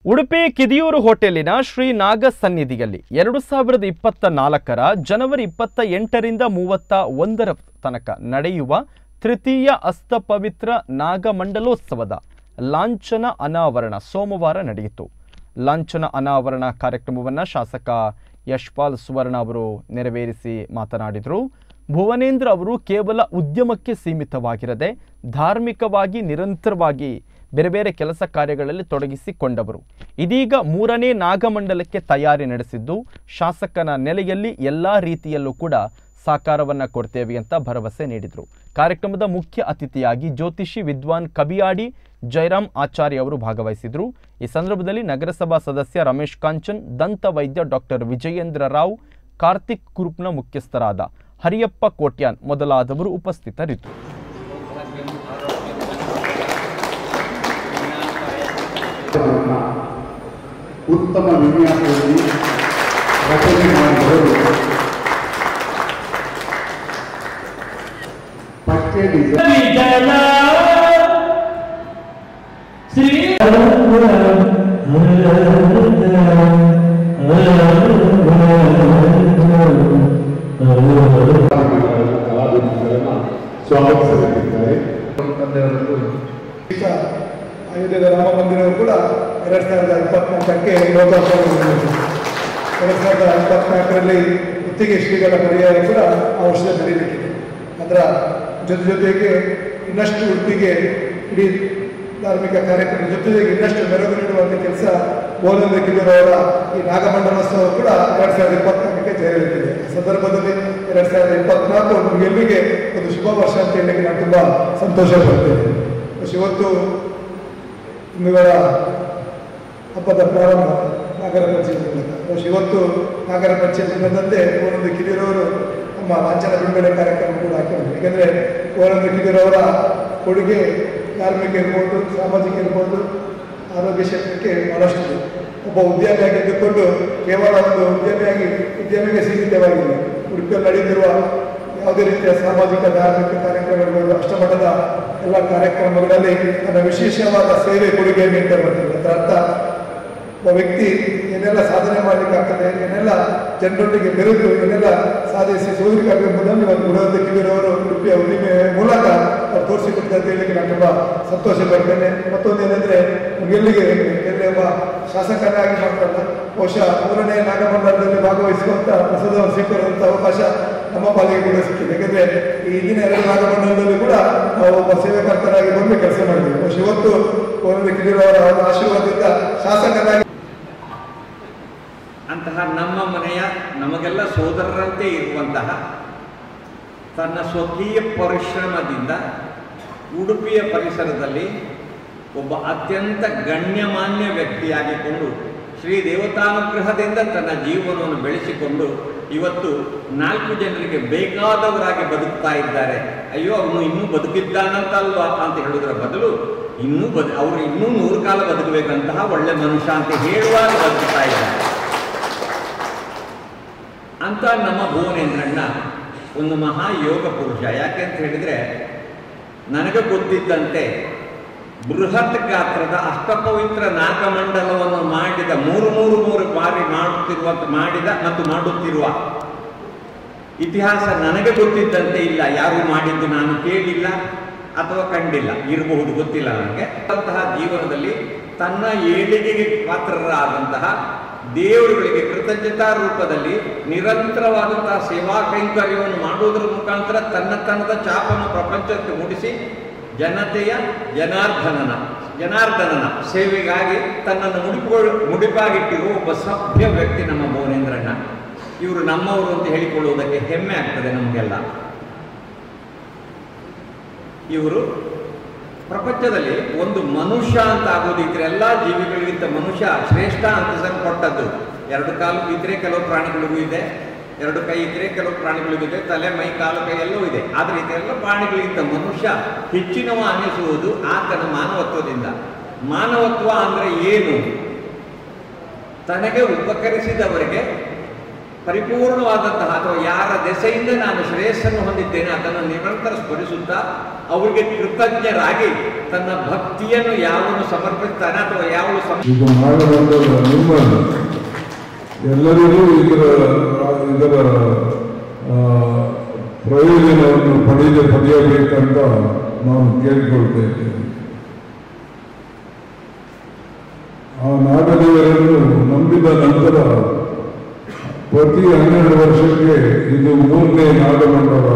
ಉಡುಪಿ ಕಿದಿಯೂರು ಹೋಟೆಲಿನ ಶ್ರೀ ನಾಗ ಸನ್ನಿಧಿಯಲ್ಲಿ ಎರಡು ಸಾವಿರದ ಇಪ್ಪತ್ತ ನಾಲ್ಕರ ಜನವರಿ ಇಪ್ಪತ್ತ ಎಂಟರಿಂದ ಮೂವತ್ತ ಒಂದರ ತನಕ ನಡೆಯುವ ತೃತೀಯ ಅಸ್ತಪವಿತ್ರ ನಾಗಮಂಡಲೋತ್ಸವದ ಲಾಂಛನ ಅನಾವರಣ ಸೋಮವಾರ ನಡೆಯಿತು ಲಾಂಛನ ಅನಾವರಣ ಕಾರ್ಯಕ್ರಮವನ್ನು ಶಾಸಕ ಯಶ್ಪಾಲ್ ಸುವರ್ಣ ಅವರು ನೆರವೇರಿಸಿ ಮಾತನಾಡಿದರು ಭುವನೇಂದ್ರ ಅವರು ಕೇವಲ ಉದ್ಯಮಕ್ಕೆ ಸೀಮಿತವಾಗಿರದೆ ಧಾರ್ಮಿಕವಾಗಿ ನಿರಂತರವಾಗಿ ಬೇರೆ ಬೇರೆ ಕೆಲಸ ಕಾರ್ಯಗಳಲ್ಲಿ ತೊಡಗಿಸಿಕೊಂಡವರು ಇದೀಗ ಮೂರನೇ ನಾಗಮಂಡಲಕ್ಕೆ ತಯಾರಿ ನಡೆಸಿದ್ದು ಶಾಸಕನ ನೆಲೆಯಲ್ಲಿ ಎಲ್ಲ ರೀತಿಯಲ್ಲೂ ಕೂಡ ಸಾಕಾರವನ್ನು ಕೊಡ್ತೇವೆ ಅಂತ ಭರವಸೆ ನೀಡಿದರು ಕಾರ್ಯಕ್ರಮದ ಮುಖ್ಯ ಅತಿಥಿಯಾಗಿ ಜ್ಯೋತಿಷಿ ವಿದ್ವಾನ್ ಕಬಿಯಾಡಿ ಜಯರಾಮ್ ಆಚಾರ್ಯ ಅವರು ಭಾಗವಹಿಸಿದರು ಈ ಸಂದರ್ಭದಲ್ಲಿ ನಗರಸಭಾ ಸದಸ್ಯ ರಮೇಶ್ ಕಾಂಚನ್ ದಂತ ವೈದ್ಯ ಡಾಕ್ಟರ್ ವಿಜಯೇಂದ್ರ ರಾವ್ ಕಾರ್ತಿಕ್ ಗ್ರೂಪ್ನ ಮುಖ್ಯಸ್ಥರಾದ ಹರಿಯಪ್ಪ ಕೋಟ್ಯಾನ್ ಮೊದಲಾದವರು ಉಪಸ್ಥಿತರಿದ್ದರು ಚಿತ್ರವನ್ನು ಉತ್ತಮ ವಿನ್ಯಾಸದಲ್ಲಿ ರಚನೆ ಮಾಡಿದವರು ಪಠ್ಯ ಡಿಸೈನ್ ಕಲಾವಿದರನ್ನ ಸ್ವಾಗತಿಸಬೇಕಿದ್ದಾರೆ ಈಗ ಅಯೋಧ್ಯೆಯ ರಾಮ ಮಂದಿರವು ಕೂಡ ಎರಡು ಸಾವಿರದ ಇಪ್ಪತ್ನಾಲ್ಕಕ್ಕೆ ಲೋಕಾರ್ಪಣೆ ಎರಡು ಸಾವಿರದ ಇಪ್ಪತ್ನಾಲ್ಕರಲ್ಲಿ ಗುತ್ತಿಗೆ ಶ್ರೀಗಳ ಪರ್ಯಾಯ ಕೂಡ ಆ ವರ್ಷದಲ್ಲಿ ನಡೆಯಲಿಕ್ಕಿದೆ ಅದರ ಜೊತೆ ಜೊತೆಗೆ ಇನ್ನಷ್ಟು ಉಡುಪಿಗೆ ಇಡೀ ಧಾರ್ಮಿಕ ಕಾರ್ಯಕ್ರಮ ಜೊತೆಗೆ ಇನ್ನಷ್ಟು ಮೆರುಗು ನೀಡುವಂಥ ಕೆಲಸ ಗೋವಿಂದ ಕಿಲ್ಲೂರವರ ಈ ನಾಗಮಂಡಲೋತ್ಸವ ಕೂಡ ಎರಡು ಸಾವಿರದ ಇಪ್ಪತ್ನಾಲ್ಕಕ್ಕೆ ಸೇರಲಿಕ್ಕಿದೆ ಆ ಸಂದರ್ಭದಲ್ಲಿ ಎರಡು ಸಾವಿರದ ಇಪ್ಪತ್ನಾಲ್ಕು ನಮಗೆಲ್ಲರಿಗೆ ಒಂದು ಶುಭ ವರ್ಷ ಅಂತ ಹೇಳಲಿಕ್ಕೆ ನಾನು ತುಂಬ ಸಂತೋಷ ಪಡ್ತೇನೆ ಇವತ್ತು ಇಂದುಗಳ ಹಬ್ಬದ ಪ್ರಾರಂಭ ನಾಗರ ಪಂಚಮಿ ಮೂಲಕ ಬಹುಶಃ ಇವತ್ತು ನಾಗರ ಪಂಚಮಿ ಬಂದಂತೆ ಗೋವಿಂದ ಕಿದಿರವರು ನಮ್ಮ ಲಾಂಛನ ಬಿಡುಗಡೆ ಕಾರ್ಯಕ್ರಮ ಕೂಡ ಹಾಕಿದ್ರು ಏಕೆಂದರೆ ಗೋವಿಂದ ಕಿದಿರವರ ಕೊಡುಗೆ ಧಾರ್ಮಿಕ ಇರ್ಬೋದು ಸಾಮಾಜಿಕ ಇರ್ಬೋದು ಆರೋಗ್ಯ ಕ್ಷೇತ್ರಕ್ಕೆ ಬಹಳಷ್ಟು ಇದೆ. ಒಬ್ಬ ಉದ್ಯಮಿಯಾಗಿ ಇದ್ದುಕೊಂಡು ಕೇವಲ ಒಂದು ಉದ್ಯಮಿಯಾಗಿ ಉದ್ಯಮಿಗೆ ಸೀಮಿತವಾಗಿಲ್ಲ ಉಡುಪಿಯಲ್ಲಿ ನಡೆಯುತ್ತಿರುವ ಯಾವುದೇ ರೀತಿಯ ಸಾಮಾಜಿಕ ಧಾರ್ಮಿಕ ಕಾರ್ಯಕ್ರಮಗಳು ಅಷ್ಟಮಟ್ಟದ ಎಲ್ಲ ಕಾರ್ಯಕ್ರಮಗಳಲ್ಲಿ ತನ್ನ ವಿಶೇಷವಾದ ಸೇವೆ ಕೊಡುಗೆ ನೀಡ್ತಾ ಬರ್ತಾರೆ ಅದರ ಅರ್ಥ ಒಬ್ಬ ವ್ಯಕ್ತಿ ಏನೆಲ್ಲ ಸಾಧನೆ ಮಾಡಲಿಕ್ಕೆ ಆಗ್ತದೆ ಏನೆಲ್ಲ ಜನರೊಟ್ಟಿಗೆ ಬೆರೆತು ಏನೆಲ್ಲ ಸಾಧಿಸಿ ಸೋದರಿಕಾಗಬಹುದನ್ನು ಇವತ್ತು ಗುರುವಂತ ಕಿವಿರವರು ಉಡುಪಿಯ ಉದ್ದಿಮೆ ಮೂಲಕ ಅವ್ರು ತೋರಿಸಿಕೊಡ್ತಾರೆ ಅಂತ ಹೇಳಲಿಕ್ಕೆ ನಾನು ತುಂಬ ಸಂತೋಷ ಪಡ್ತೇನೆ ಮತ್ತೊಂದು ಏನಂದ್ರೆ ನಮಗೆಲ್ಲಿಗೆ ಎಲ್ಲೇ ಒಬ್ಬ ಶಾಸಕನಾಗಿ ಮಾತ್ರಲ್ಲ ಬಹುಶಃ ಮೂರನೇ ನಾಗಮಂಡಲದಲ್ಲಿ ಭಾಗವಹಿಸುವಂತ ಪ್ರಸಾದವನ್ನು ಸ್ವೀಕರಿಸುವಂತ ಅವಕಾಶ ನಮ್ಮ ಪಾಲಿಗೆ ಕೂಡ ಸಿಕ್ಕಿದೆ ಯಾಕಂದ್ರೆ ಈ ಹಿಂದಿನ ಎರಡು ನಾಗಮಂಡಲದಲ್ಲಿ ಕೂಡ ನಾವು ಒಬ್ಬ ಸೇವಾಕರ್ತರಾಗಿ ಬಂದು ಕೆಲಸ ಮಾಡಿದ್ವಿ ಬಹುಶಃ ಇವತ್ತು ಗೋವಿಂದ ಕಿಡಿರವರ ಆಶೀರ್ವಾದದಿಂದ ಶಾಸಕನಾಗಿ ಅಂತಹ ನಮ್ಮ ಮನೆಯ ನಮಗೆಲ್ಲ ಸೋದರರಂತೆ ಇರುವಂತಹ ತನ್ನ ಸ್ವಕೀಯ ಪರಿಶ್ರಮದಿಂದ ಉಡುಪಿಯ ಪರಿಸರದಲ್ಲಿ ಒಬ್ಬ ಅತ್ಯಂತ ಗಣ್ಯಮಾನ್ಯ ವ್ಯಕ್ತಿಯಾಗಿಕೊಂಡು ಶ್ರೀ ದೇವತಾನುಗ್ರಹದಿಂದ ತನ್ನ ಜೀವನವನ್ನು ಬೆಳೆಸಿಕೊಂಡು ಇವತ್ತು ನಾಲ್ಕು ಜನರಿಗೆ ಬೇಕಾದವರಾಗಿ ಬದುಕ್ತಾ ಇದ್ದಾರೆ ಅಯ್ಯೋ ಅವನು ಇನ್ನೂ ಬದುಕಿದ್ದಾನಂತಲ್ವಾ ಅಂತ ಹೇಳುವುದರ ಬದಲು ಇನ್ನೂ ಬದು ಅವರು ಇನ್ನೂ ನೂರು ಕಾಲ ಬದುಕಬೇಕಂತಹ ಒಳ್ಳೆ ಮನುಷ್ಯ ಅಂತ ಹೇಳುವಾಗ ಬದುಕ್ತಾ ಇದ್ದಾರೆ ಅಂತ ನಮ್ಮ ಭುವನೇಂದ್ರಣ್ಣ ಒಂದು ಮಹಾ ಯೋಗ ಪುರುಷ ಯಾಕೆ ಅಂತ ಹೇಳಿದ್ರೆ ನನಗೆ ಗೊತ್ತಿದ್ದಂತೆ ಬೃಹತ್ ಗಾತ್ರದ ಅಷ್ಟಪವಿತ್ರ ನಾಗಮಂಡಲವನ್ನು ಮಾಡಿದ ಮೂರು ಮೂರು ಮೂರು ಬಾರಿ ಮಾಡುತ್ತಿರುವ ಮಾಡಿದ ಮತ್ತು ಮಾಡುತ್ತಿರುವ ಇತಿಹಾಸ ನನಗೆ ಗೊತ್ತಿದ್ದಂತೆ ಇಲ್ಲ ಯಾರು ಮಾಡಿದ್ದು ನಾನು ಕೇಳಿಲ್ಲ ಅಥವಾ ಕಂಡಿಲ್ಲ ಇರಬಹುದು ಗೊತ್ತಿಲ್ಲ ನನಗೆ ಅಂತಹ ಜೀವನದಲ್ಲಿ ತನ್ನ ಏಳಿಗೆಗೆ ಪಾತ್ರರಾದಂತಹ ದೇವರುಗಳಿಗೆ ಕೃತಜ್ಞತಾ ರೂಪದಲ್ಲಿ ನಿರಂತರವಾದಂತಹ ಸೇವಾ ಕೈಂಕರ್ಯವನ್ನು ಮಾಡುವುದರ ಮುಖಾಂತರ ತನ್ನ ತನ್ನದ ಚಾಪನ್ನು ಪ್ರಪಂಚಕ್ಕೆ ಮೂಡಿಸಿ ಜನತೆಯ ಜನಾರ್ದನನ ಜನಾರ್ದನನ ಸೇವೆಗಾಗಿ ತನ್ನನ್ನು ಮುಡಿಪುಗಳು ಮುಡಿಪಾಗಿಟ್ಟಿರುವ ಒಬ್ಬ ಸಭ್ಯ ವ್ಯಕ್ತಿ ನಮ್ಮ ಭುವನೇಂದ್ರಣ್ಣ ಇವರು ನಮ್ಮವರು ಅಂತ ಹೇಳಿಕೊಳ್ಳುವುದಕ್ಕೆ ಹೆಮ್ಮೆ ಆಗ್ತದೆ ನಮಗೆಲ್ಲ ಇವರು ಪ್ರಪಂಚದಲ್ಲಿ ಒಂದು ಮನುಷ್ಯ ಅಂತ ಆಗೋದಿದ್ರೆ ಎಲ್ಲ ಜೀವಿಗಳಿಗಿಂತ ಮನುಷ್ಯ ಶ್ರೇಷ್ಠ ಅಂತ ಕೊಟ್ಟದ್ದು ಎರಡು ಕಾಲು ಇದ್ರೆ ಕೆಲವು ಪ್ರಾಣಿಗಳಿಗೂ ಇದೆ ಎರಡು ಕೈ ಇದ್ರೆ ಕೆಲವು ಪ್ರಾಣಿಗಳಿಗೂ ಇದೆ ತಲೆ ಮೈ ಕಾಲು ಕೈ ಎಲ್ಲವೂ ಇದೆ ಆದರೆ ಇದೆಲ್ಲ ಪ್ರಾಣಿಗಳಿಗಿಂತ ಮನುಷ್ಯ ಹೆಚ್ಚಿನವ ಅನ್ನಿಸುವುದು ಆತನ ಮಾನವತ್ವದಿಂದ ಮಾನವತ್ವ ಅಂದ್ರೆ ಏನು ತನಗೆ ಉಪಕರಿಸಿದವರಿಗೆ ಪರಿಪೂರ್ಣವಾದಂತಹ ಅಥವಾ ಯಾರ ದೆಸೆಯಿಂದ ನಾನು ಶ್ರೇಯಸ್ಸನ್ನು ಹೊಂದಿದ್ದೇನೆ ಅದನ್ನು ನಿರಂತರ ಸ್ಮರಿಸುತ್ತಾ ಅವರಿಗೆ ಕೃತಜ್ಞರಾಗಿ ತನ್ನ ಭಕ್ತಿಯನ್ನು ಯಾವನು ಸಮರ್ಪಿಸ್ತಾನೆ ಅಥವಾ ಯಾವನು ಸಮ ಇದು ಮಾಡಬಾರ್ದಲ್ಲ ನಿಮ್ಮದು ಎಲ್ಲರಿಗೂ ಇದರ ಇದರ ಆ, ಪ್ರಯೋಜನವನ್ನು ಪಡೆದ ಪಡೆಯಬೇಕಂತ ನಾನು ಕೇಳಿಕೊಳ್ತಾ ಇದ್ದೇನೆ ಆ ನಾಗದೇವರನ್ನು ನಂಬಿದ ನಂತರ ಪ್ರತಿ ಹನ್ನೆರಡು ವರ್ಷಕ್ಕೆ ಇದು ಮೂರನೇ ನಾಗಮಂಡಲ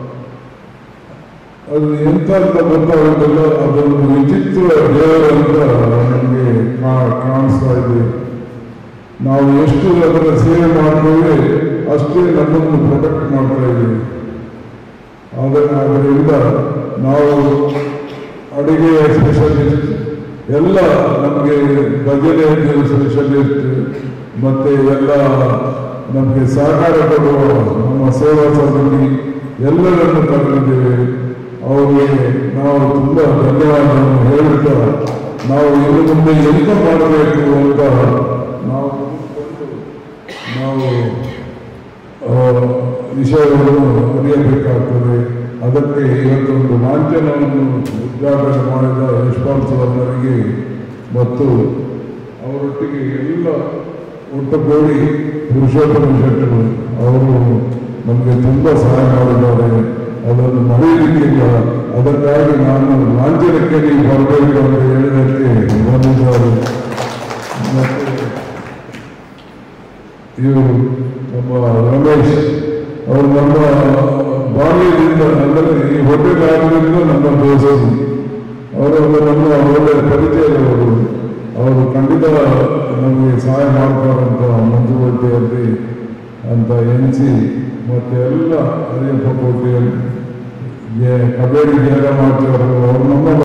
ಅದು ಎಂತ ಅಂತ ಗೊತ್ತಾಗುತ್ತಲ್ಲ ಅದೊಂದು ವಿಚಿತ್ರ ದೇವರು ಅಂತ ನಮಗೆ ಕಾಣಿಸ್ತಾ ಇದೆ ನಾವು ಎಷ್ಟು ಅದರ ಸೇವೆ ಮಾಡ್ತೇವೆ ಅಷ್ಟೇ ನಮ್ಮನ್ನು ಪ್ರೊಟೆಕ್ಟ್ ಮಾಡ್ತಾ ಇದ್ದೀವಿ ಆದ ಅದರಿಂದ ನಾವು ಅಡಿಗೆಯ ಸ್ಪೆಷಲಿಸ್ಟ್ ಎಲ್ಲ ನಮಗೆ ಭಜನೆ ಸ್ಪೆಷಲಿಸ್ಟ್ ಮತ್ತೆ ಎಲ್ಲ ನಮಗೆ ಸಹಕಾರ ಕೊಡುವ ನಮ್ಮ ಸೇವಾ ಸಮಿತಿ ಎಲ್ಲರನ್ನು ಕರೆದಿದ್ದೇವೆ ಅವರಿಗೆ ನಾವು ತುಂಬ ಧನ್ಯವಾದವನ್ನು ಹೇಳುತ್ತಾ ನಾವು ಇನ್ನು ಮುಂದೆ ಎಂತ ಮಾಡಬೇಕು ಅಂತ ನಾವು ನಾವು ಆ, ವಿಷಯವನ್ನು ಅರಿಯಬೇಕಾಗ್ತದೆ ಅದಕ್ಕೆ ಇವತ್ತೊಂದು ಲಾಂಛನವನ್ನು ಉದ್ಘಾಟನೆ ಮಾಡಿದ ಯಶ್ಪಾಲ್ ಅವರಿಗೆ ಮತ್ತು ಅವರೊಟ್ಟಿಗೆ ಎಲ್ಲ ಒಟ್ಟುಗೂಡಿ ಪುರುಷೋತ್ತಮ ಶೆಟ್ಟರು ಅವರು ನಮಗೆ ತುಂಬ ಸಹಾಯ ಮಾಡಿದ್ದಾರೆ ಅದನ್ನು ಮರೆಯಲಿಕ್ಕಿಲ್ಲ ಅದಕ್ಕಾಗಿ ನಾನು ಲಾಂಛನಕ್ಕೆ ನೀವು ಬರಬೇಕು ಅಂತ ಹೇಳಿದಕ್ಕೆ ಬಂದಿದ್ದಾರೆ ಮತ್ತು ಇವರು ನಮ್ಮ ರಮೇಶ್ ಅವರು ನಮ್ಮ ಬಾಲ್ಯದಿಂದ ಅಂದರೆ ಈ ಹೋಟೆಲ್ ಆಗೋದ್ರಿಂದ ನಮ್ಮ ದೋಸ್ತಿ ಅವರು ನಮ್ಮ ಒಳ್ಳೆ ಪರಿಚಯದವರು ಅವರು ಖಂಡಿತ ನಮಗೆ ಸಹಾಯ ಮಾಡ್ತಾರಂತ ಮುಂದುವರಿಯಲ್ಲಿ ಅಂತ ಎನಿಸಿ ಮತ್ತೆ ಎಲ್ಲ ಹರಿಯಪ್ಪ ಕೋಟೆಯಲ್ಲಿ ಕಬೇಡಿ ಜಾಗ ಮಾಡ್ತಾರೆ ಅವರು ನಮ್ಮ